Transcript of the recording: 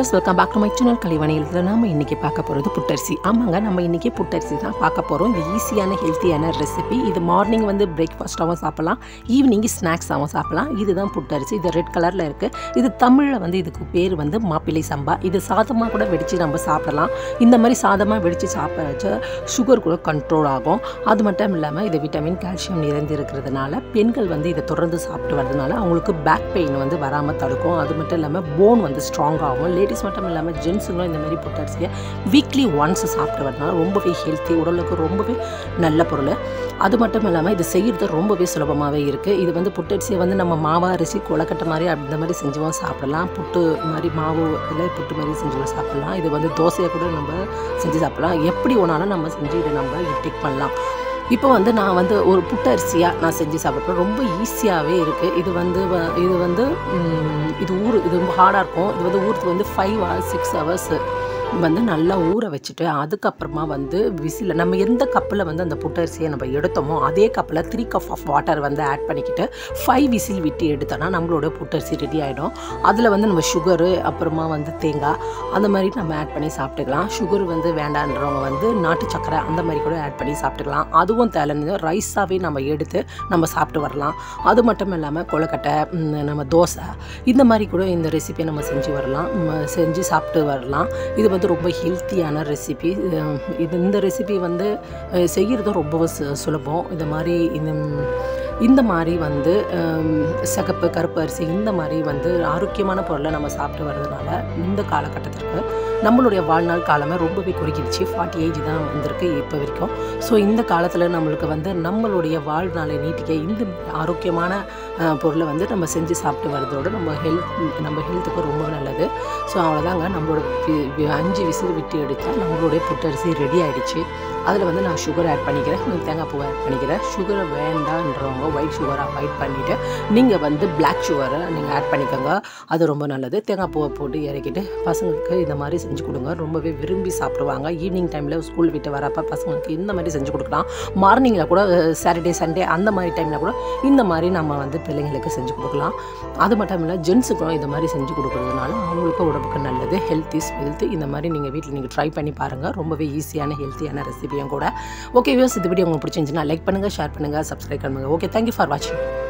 viewers welcome back to my channel கலைவணியில் நாம இன்றைக்கி பார்க்க போகிறது புட்டரிசி ஆமாங்க நம்ம இன்றைக்கி புட்டரிசி தான் பார்க்க போகிறோம் இது ஈஸியான ஹெல்த்தியான ரெசிபி இது மார்னிங் வந்து பிரேக்ஃபாஸ்ட்டாகவும் சாப்பிடலாம் ஈவினிங் ஸ்நாக்ஸாகவும் சாப்பிடலாம் இதுதான் புட்டரிசி இது ரெட் கலரில் இருக்குது இது தமிழில் வந்து இதுக்கு பேர் வந்து மாப்பிள்ளை சம்பா இது சாதமாக கூட வெடித்து நம்ம சாப்பிடலாம் இந்த மாதிரி சாதமாக வெடித்து சாப்பிட வச்ச சுகர் கூட கண்ட்ரோல் ஆகும் அது மட்டும் இல்லாமல் இது விட்டமின் கால்சியம் நிறைந்து இருக்கிறதுனால பெண்கள் வந்து இதை தொடர்ந்து சாப்பிட்டு வரதுனால அவங்களுக்கு பேக் பெயின் வந்து வராமல் தடுக்கும் அது மட்டும் இல்லாமல் போன் வந்து ஸ்ட்ராங் ஆகும் லேடிஸ் மட்டும் இல்லாமல் ஜென்ஸுங்களும் இந்த மாதிரி புட்டரிசியை வீக்லி ஒன்ஸ் சாப்பிட்டு வரதுனால ரொம்பவே ஹெல்த்தி உடலுக்கு ரொம்பவே நல்ல பொருள் அது மட்டும் இல்லாமல் இது செய்கிறது ரொம்பவே சுலபமாகவே இருக்குது இது வந்து புட்டரிசியை வந்து நம்ம மாவா அரிசி கொலக்கட்டை மாதிரி அந்த மாதிரி செஞ்சுவோம் சாப்பிடலாம் புட்டு மாதிரி மாவு இதில் புட்டு மாதிரி செஞ்சுவோம் சாப்பிடலாம் இது வந்து தோசையை கூட நம்ம செஞ்சு சாப்பிடலாம் எப்படி ஒன்றாலும் நம்ம செஞ்சு இதை நம்ம இன்டேக் பண்ணலாம் இப்போ வந்து நான் வந்து ஒரு புட்டரிசியாக நான் செஞ்சு சாப்பிட்றேன் ரொம்ப ஈஸியாகவே இருக்குது இது வந்து வ- இது வந்து ம், இது ஊறு இது ரொம்ப ஹார்டாக இருக்கும் இது வந்து ஊறுறது வந்து ஃபைவ் ஹவர்ஸ் சிக்ஸ் ஹவர்ஸ் வந்து நல்லா ஊற வச்சுட்டு அதுக்கப்புறமா வந்து விசில் நம்ம எந்த கப்பில் வந்து அந்த புட்டரிசியை நம்ம எடுத்தோமோ அதே கப்பில் த்ரீ கப் ஆஃப் வாட்டர் வந்து ஆட் பண்ணிக்கிட்டு ஃபைவ் விசில் விட்டு எடுத்தோன்னா நம்மளோட புட்டரிசி ரெடி ஆகிடும் அதில் வந்து நம்ம சுகரு அப்புறமா வந்து தேங்காய் அந்த மாதிரி நம்ம ஆட் பண்ணி சாப்பிட்டுக்கலாம் சுகர் வந்து வேண்டான்றவங்க வந்து நாட்டு சக்கரை அந்த மாதிரி கூட ஆட் பண்ணி சாப்பிட்டுக்கலாம் அதுவும் தேவையான ரைஸாகவே நம்ம எடுத்து நம்ம சாப்பிட்டு வரலாம் அது மட்டும் இல்லாமல் கொழுக்கட்டை ம், நம்ம தோசை இந்த மாதிரி கூட இந்த ரெசிபியை நம்ம செஞ்சு வரலாம் ம, செஞ்சு சாப்பிட்டு வரலாம் இது வந்து ரொம்ப ஹெல்த்தியான ரெசிபி இது இந்த ரெசிபி வந்து அஹ், செய்கிறது ரொம்ப சு- சுலபம் இந்த மாதிரி இந்த இந்த மாதிரி வந்து ஹம், சிகப்பு கருப்பு அரிசி இந்த மாதிரி வந்து ஆரோக்கியமான பொருளை நம்ம சாப்பிட்டு வர்றதுனால இந்த காலகட்டத்திற்கு நம்மளுடைய வாழ்நாள் காலமே ரொம்பவே குறுகிடுச்சு ஃபார்ட்டி ஏஜ் தான் வந்திருக்கு இப்போ வரைக்கும் ஸோ இந்த காலத்தில் நம்மளுக்கு வந்து நம்மளுடைய வாழ்நாளை நீட்டிக்க இந்த ஆரோக்கியமான அஹ், பொருளை வந்து நம்ம செஞ்சு சாப்பிட்டு வர்றதோட நம்ம ஹெல்த் நம்ம ஹெல்த்துக்கு ரொம்ப நல்லது ஸோ அவ்வளோதாங்க நம்மளோட வி- வி- அஞ்சு விசில் விட்டு எடுத்தால் நம்மளுடைய புட்டரிசி ரெடி ஆயிடுச்சு அதில் வந்து நான் சுகர் ஆட் பண்ணிக்கிறேன் நான் தேங்காய் பூ ஆட் பண்ணிக்கிறேன் சுகரை வேண்டான்றவங்க ஒயிட் சுகரை அவாய்ட் பண்ணிவிட்டு நீங்கள் வந்து Black சுகரை நீங்கள் ஆட் பண்ணிக்கோங்க அது ரொம்ப நல்லது தேங்காய் பூவை போட்டு இறக்கிட்டு பசங்களுக்கு இந்த மாதிரி செஞ்சு கொடுங்க ரொம்பவே விரும்பி சாப்பிடுவாங்க ஈவினிங் டைமில் ஸ்கூல் விட்டு வரப்போ பசங்களுக்கு இந்த மாதிரி செஞ்சு கொடுக்கலாம் மார்னிங்கில் கூட சாட்டர்டே சண்டே அந்த மாதிரி டைமில் கூட இந்த மாதிரி நம்ம வந்து பிள்ளைங்களுக்கு செஞ்சு கொடுக்கலாம் அது மட்டும் இல்லை ஜென்ஸுக்கும் இந்த மாதிரி செஞ்சு கொடுக்குறதுனால அவங்களுக்கும் உடம்புக்கு நல்லது ஹெல்த் இஸ் வெல்த் இந்த மாதிரி நீங்கள் வீட்டில் நீங்கள் ட்ரை பண்ணி பாருங்கள் ரொம்பவே ஈஸியான ஹெல்த்தியான ரெசிபியும் கூட ஓகே வியூஸ் இந்த வீடியோ உங்களுக்கு பிடிச்சிருந்துச்சுன்னா லைக் பண்ணுங்கள் ஷேர் பண்ணுங்கள் சப்ஸ்கிரைப் பண்ணுங்கள் ஓகே தேங்க்யூ ஃபார் வாட்சிங்